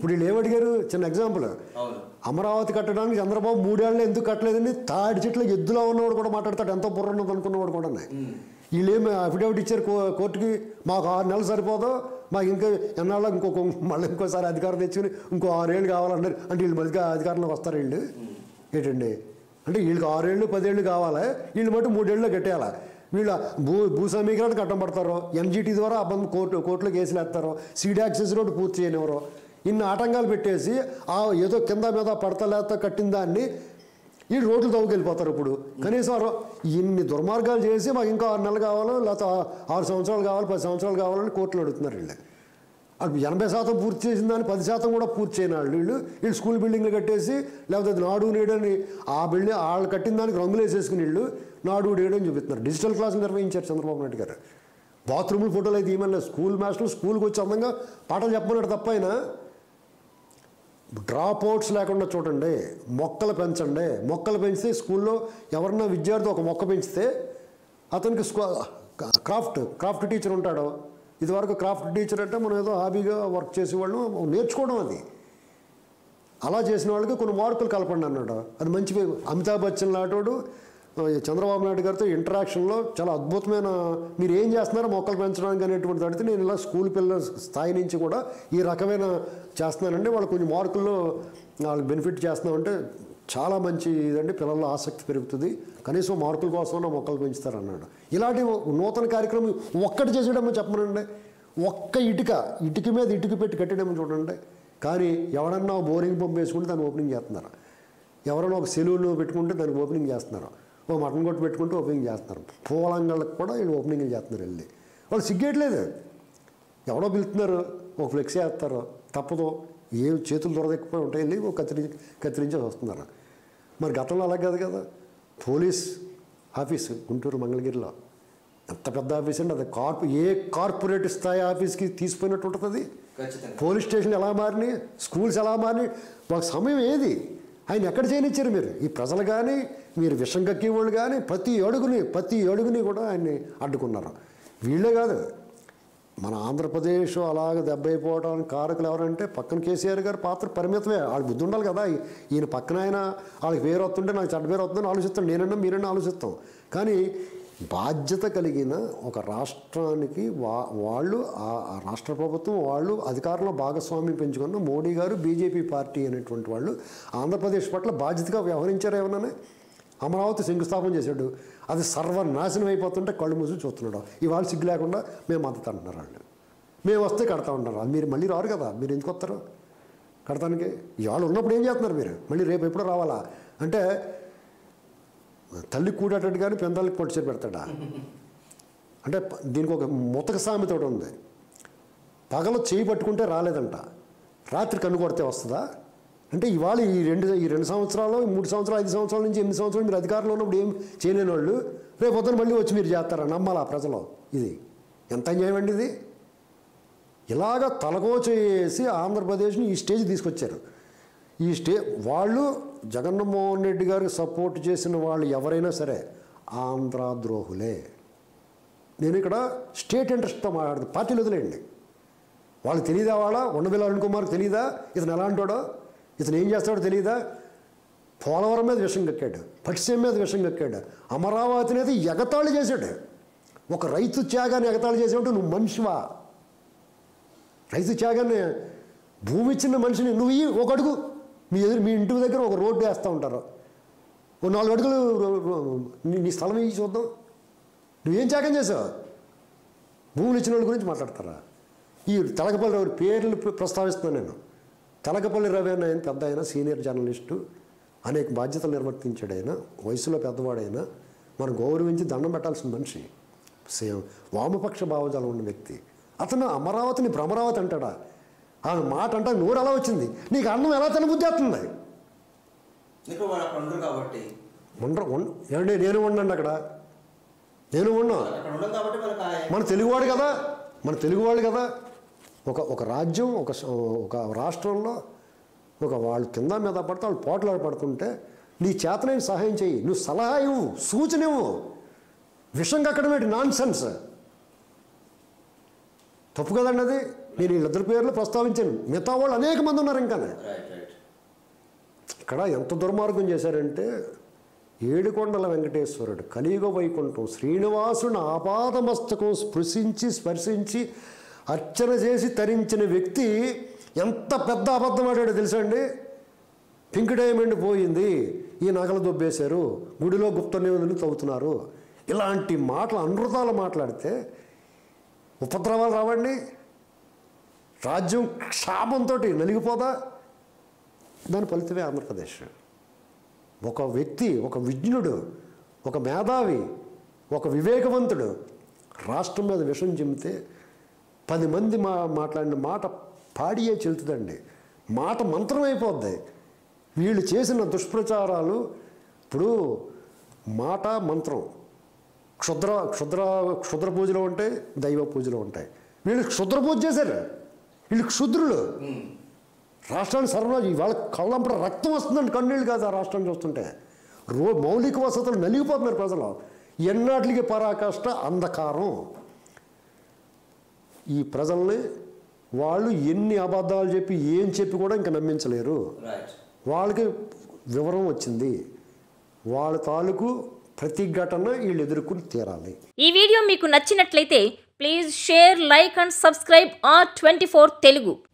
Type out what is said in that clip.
ఇప్పుడు వీళ్ళు ఏమడిగారు చిన్న ఎగ్జాంపుల్ అవును అమరావతి కట్టడానికి చంద్రబాబు మూడేళ్ళు ఎందుకు కట్టలేదని తాడి చెట్లకు ఎద్దులో ఉన్నవాడు కూడా మాట్లాడతాడు ఎంతో బుర్ర ఉన్నది అనుకున్నవాడు కూడా వీళ్ళు ఏమి అఫిడవిట్ ఇచ్చారు కో కోర్టుకి మాకు ఆరు నెలలు సరిపోదు మాకు ఇంకా ఎన్నాళ్ళు ఇంకొక మళ్ళీ ఇంకోసారి అధికారం తెచ్చుకుని ఇంకో ఆరేళ్ళు కావాలన్నారు అంటే వీళ్ళు మళ్ళీ అధికారంలోకి వస్తారు వీళ్ళు ఏంటండి అంటే వీళ్ళకి ఆరేళ్ళు పదేళ్ళు కావాలి వీళ్ళు మటు మూడేళ్ళు కట్టేయాలి వీళ్ళు భూ భూ సమీకరణ కట్టం పడతారు ఎంజీటీ ద్వారా అబ్బంది కోర్టు కోర్టులో కేసులు వేస్తారు సీడ్ యాక్సెస్ రోడ్డు పూర్తి చేయనివ్వరు ఇన్ని ఆటంకాలు పెట్టేసి ఆ ఏదో కింద మీద పడత లేత కట్టిన దాన్ని ఈ రోడ్లు తవ్వుకెళ్ళిపోతారు ఇప్పుడు కనీసం ఆ రో- ఇన్ని దుర్మార్గాలు చేసి మాకు ఇంకా ఆరు నెలలు కావాలో లేకపోతే ఆ- ఆరు సంవత్సరాలు కావాలి పది సంవత్సరాలు కావాలని కోర్టులో అడుగుతున్నారు వీళ్ళు అటు ఎనభై శాతం పూర్తి చేసిన దాన్ని పది శాతం కూడా పూర్తి చేయని వాళ్ళు వీళ్ళు వీళ్ళు స్కూల్ బిల్డింగ్లు కట్టేసి లేకపోతే నాడు నేడు అని ఆ బిల్డింగ్ వాళ్ళు కట్టిన దానికి రంగులు వేసేసుకుని వీళ్ళు నాడు నేడు అని చూపిస్తున్నారు డిజిటల్ క్లాసులు నిర్వహించారు చంద్రబాబు నాయుడు గారు బాత్రూమ్లు ఫోటోలు అయితే ఏమన్నా స్కూల్ మాస్టర్లు స్కూల్కి వచ్చి అందంగా పాఠాలు చెప్పమన్నాడు తప్ప అయినా డ్రాప్ అవుట్స్ లేకుండా చూడండి మొక్కలు పెంచండి మొక్కలు పెంచితే స్కూల్లో ఎవరన్నా విద్యార్థి ఒక మొక్క పెంచితే అతనికి స్కూ క్రాఫ్ట్ క్రాఫ్ట్ టీచర్ ఉంటాడు ఇదివరకు క్రాఫ్ట్ టీచర్ అంటే మనం ఏదో హాబీగా వర్క్ చేసేవాళ్ళం నేర్చుకోవడం అది అలా చేసిన వాళ్ళకి కొన్ని మార్కులు కలపండి అన్నాడు అది మంచి పే- అమితాబ్ బచ్చన్ లాంటోడు ఆ, ఈ చంద్రబాబు నాయుడు గారితో ఇంటరాక్షన్లో చాలా అద్భుతమైన మీరు ఏం చేస్తున్నారో మొక్కలు పెంచడానికి అనేటువంటి అడిగితే నేను ఇలా స్కూల్ పిల్లల స్థాయి నుంచి కూడా ఈ రకమైన చేస్తున్నానండి వాళ్ళు కొంచెం మార్కుల్లో వాళ్ళకి బెనిఫిట్ చేస్తున్నామంటే చాలా మంచి ఇదండి పిల్లల ఆసక్తి పెరుగుతుంది కనీసం మార్కుల కోసం మొక్కలు పెంచుతారు అన్నాడు ఇలాంటి నూతన కార్యక్రమం ఒక్కటి చేసేయడమో చెప్పమనండి ఒక్క ఇటుక ఇటుక మీద ఇటుక పెట్టి కట్టడమో చూడండి కానీ ఎవడన్నా బోరింగ్ పంప్ వేసుకుంటే దాన్ని ఓపెనింగ్ చేస్తున్నారు ఎవరైనా ఒక సెలూన్ పెట్టుకుంటే దానికి ఓపెనింగ్ చేస్తున్నారు ఓ మటన్ కొట్టు పెట్టుకుంటే ఓపెనింగ్ చేస్తున్నారు పూలంగళ్ళకి కూడా వీళ్ళు ఓపెనింగ్ చేస్తున్నారు వెళ్ళి వాళ్ళు సిగ్గేయట్లేదు ఎవడో పిలుస్తున్నారు ఒక ఫ్లెక్స్ వేస్తారు తప్పదు ఏ చేతులు దొరదెక్కిపోయి ఉంటాయి వెళ్ళి ఒక కత్తిరించి కత్తిరించి వస్తున్నారు మరి గతంలో అలా కాదు కదా పోలీస్ ఆఫీసు గుంటూరు మంగళగిరిలో ఎంత పెద్ద ఆఫీస్ అండి అది కార్పొ ఏ కార్పొరేట్ స్థాయి ఆఫీస్కి తీసిపోయినట్టు ఉంటుంది అది ఖచ్చితంగా పోలీస్ స్టేషన్ ఎలా మారినాయి స్కూల్స్ ఎలా మారినాయి ఒక సమయం ఏది ఆయన ఎక్కడ చేయనిచ్చారు మీరు ఈ ప్రజలు కానీ మీరు విషం కక్కే వాళ్ళు కానీ ప్రతి అడుగుని ప్రతి అడుగుని కూడా ఆయన్ని అడ్డుకున్నారు వీళ్ళే కాదు మన ఆంధ్రప్రదేశ్ అలాగ దెబ్బైపోవడానికి కారకులు ఎవరంటే పక్కన కేసీఆర్ గారు పాత్ర పరిమితమే వాళ్ళకి బుద్ధి ఉండాలి కదా ఈ- ఈయన పక్కన ఆయన వాళ్ళకి పేరు వస్తుంటే నాకు చెడ్డ పేరు వస్తుందని ఆలోచిస్తాం నేనన్నా మీరన్నా ఆలోచిస్తాం కానీ బాధ్యత కలిగిన ఒక రాష్ట్రానికి వా వాళ్ళు ఆ ఆ రాష్ట్ర ప్రభుత్వం వాళ్ళు అధికారంలో భాగస్వామ్యం పెంచుకున్న మోడీ గారు బీజేపీ పార్టీ అనేటువంటి వాళ్ళు ఆంధ్రప్రదేశ్ పట్ల బాధ్యతగా వ్యవహరించారు ఏమన్నా అమరావతి శంకుస్థాపన చేశాడు అది సర్వనాశనం అయిపోతుంటే కళ్ళు మూసి చూస్తున్నాడు ఇవాళ సిగ్గు లేకుండా మేము మద్దతు అంటున్నారు వాళ్ళు మేము వస్తే కడతా ఉంటారు అది మీరు మళ్ళీ రారు కదా మీరు ఎందుకు వస్తారు కడతానికి ఇవాళ ఉన్నప్పుడు ఏం చేస్తున్నారు మీరు మళ్ళీ రేపు ఎప్పుడో రావాలా అంటే తల్లి కూడేటట్టు కానీ పెందాలకి పొడిచేరు పెడతాడా అంటే ప- దీనికి ఒక ముతక సామెత ఒకటి ఉంది పగలు చేయి పట్టుకుంటే రాలేదంట రాత్రి కన్ను కొడితే వస్తుందా అంటే ఇవాళ ఈ రెండు ఈ రెండు సంవత్సరాలు ఈ మూడు సంవత్సరాలు ఐదు సంవత్సరాల నుంచి ఎనిమిది సంవత్సరాలు మీరు అధికారంలో ఉన్నప్పుడు ఏం చేయలేని వాళ్ళు రేపు పొద్దున మళ్ళీ వచ్చి మీరు చేస్తారా నమ్మాలా ప్రజలు ఇది ఎంత అన్యాయం అండి ఇది ఇలాగ తలకో చేసి ఆంధ్రప్రదేశ్ని ఈ స్టేజ్ తీసుకొచ్చారు ఈ స్టే వాళ్ళు జగన్మోహన్ రెడ్డి గారికి సపోర్ట్ చేసిన వాళ్ళు ఎవరైనా సరే ఆంధ్ర ద్రోహులే నేను ఇక్కడ స్టేట్ ఇంట్రెస్ట్తో మాట్లాడుతూ పార్టీలు వదిలేయండి వాళ్ళకి తెలియదా వాళ్ళ ఉండవిల్ల అరుణ్ కుమార్కి తెలియదా ఇతను ఎలాంటోడో ఇతను ఏం చేస్తాడో తెలియదా పోలవరం మీద విషం కక్కాడు పట్టిసీమ మీద విషం కక్కాడు అమరావతి అనేది ఎగతాళి చేశాడు ఒక రైతు త్యాగాన్ని ఎగతాళి చేసినట్టు నువ్వు మనిషివా రైతు త్యాగాన్ని భూమి ఇచ్చిన మనిషిని నువ్వు ఈ ఒక అడుగు మీ ఎదురు మీ ఇంటి దగ్గర ఒక రోడ్డు వేస్తూ ఉంటారు ఓ నాలుగు అడుగులు రో- రో- నీ నీ స్థలం ఇచ్చి చూద్దాం నువ్వేం త్యాగం చేసావు భూములు ఇచ్చిన వాళ్ళ గురించి మాట్లాడతారా ఈ తెలకపల్లి రవి పేర్లు ప్ర- ప్రస్తావిస్తున్నాను నేను తెలకపల్లి రవి అని ఆయన పెద్ద ఆయన సీనియర్ జర్నలిస్టు అనేక బాధ్యతలు నిర్వర్తించాడు ఆయన వయసులో పెద్దవాడైనా మనం గౌరవించి దండం పెట్టాల్సిన మనిషి సేమ్ వామపక్ష భావజాలం ఉన్న వ్యక్తి అతను అమరావతిని భ్రమరావతి అంటాడా ఆ మాట అంటే నూరు ఎలా వచ్చింది నీకు అన్నం ఎలా తినబుద్ధి అవుతుంది ఇక్కడ వాళ్ళు అక్కడ ఉండరు కాబట్టి ఉండ్ర ఉండ ఏమండి నేను ఉండండి అక్కడ నేను ఉన్నా అక్కడ ఉండదు కాబట్టి మనకు ఆ- మన తెలుగువాడు కదా మన తెలుగువాడు కదా ఒక ఒక రాజ్యం ఒక స- ఒక రాష్ట్రంలో ఒక వాళ్ళు కింద మీద పడితే వాళ్ళు పోట్లాడు పడుతుంటే నీ చేతనైన సహాయం చెయ్యి నువ్వు సలహా ఇవ్వు సూచన ఇవ్వు విషం కక్కడం ఏంటి నాన్ సెన్స్ తప్పు కదండి అది నేను వీళ్ళిద్దరి పేర్లు ప్రస్తావించాను మిగతా వాళ్ళు అనేక మంది ఉన్నారు ఇంకా రైట్ రైట్ ఇక్కడ ఎంత దుర్మార్గం చేశారంటే ఏడుకొండల వెంకటేశ్వరుడు కలియుగ వైకుంఠం శ్రీనివాసుని ఆపాదమస్తకం స్పృశించి స్పర్శించి అర్చన చేసి తరించిన వ్యక్తి ఎంత పెద్ద అబద్ధం ఆడాడో తెలుసా అండి పింక్ డైమండ్ పోయింది ఈ నగలు దొబ్బేశారు గుడిలో గుప్త నిబంధనలు తవ్వుతున్నారు ఇలాంటి మాటలు అనృతాలు మాట్లాడితే ఉపద్రవాలు రావండి రాజ్యం క్షాపంతో నలిగిపోదా దాని ఫలితమే ఆంధ్రప్రదేశ్ ఒక వ్యక్తి ఒక విజ్ఞుడు ఒక మేధావి ఒక వివేకవంతుడు రాష్ట్రం మీద విషం చిమ్మితే పది మంది మా మాట్లాడిన మాట పాడియే చెల్తుందండి మాట మంత్రం అయిపోద్ది వీళ్ళు చేసిన దుష్ప్రచారాలు ఇప్పుడు మాట మంత్రం క్షుద్ర క్షుద్ర క్షుద్ర పూజలు ఉంటాయి దైవ పూజలు ఉంటాయి వీళ్ళు క్షుద్ర పూజ చేశారు వీళ్ళు క్షుద్రులు రాష్ట్రాన్ని సర్వనాశం ఇవాళ కళ్ళంపట రక్తం వస్తుందండి కన్నీళ్ళు కాదు ఆ రాష్ట్రం చూస్తుంటే రో మౌలిక వసతులు నలిగిపోతున్నారు ప్రజలు ఎన్నాటికి పరాకాష్ట అంధకారం ఈ ప్రజల్ని వాళ్ళు ఎన్ని అబద్ధాలు చెప్పి ఏం చెప్పి కూడా ఇంకా నమ్మించలేరు రైట్ వాళ్ళకి వివరం వచ్చింది వాళ్ళ తాలూకు ప్రతిఘటన వీళ్ళు ఎదుర్కొని తీరాలి ఈ వీడియో మీకు నచ్చినట్లయితే please share like and subscribe R twenty Telugu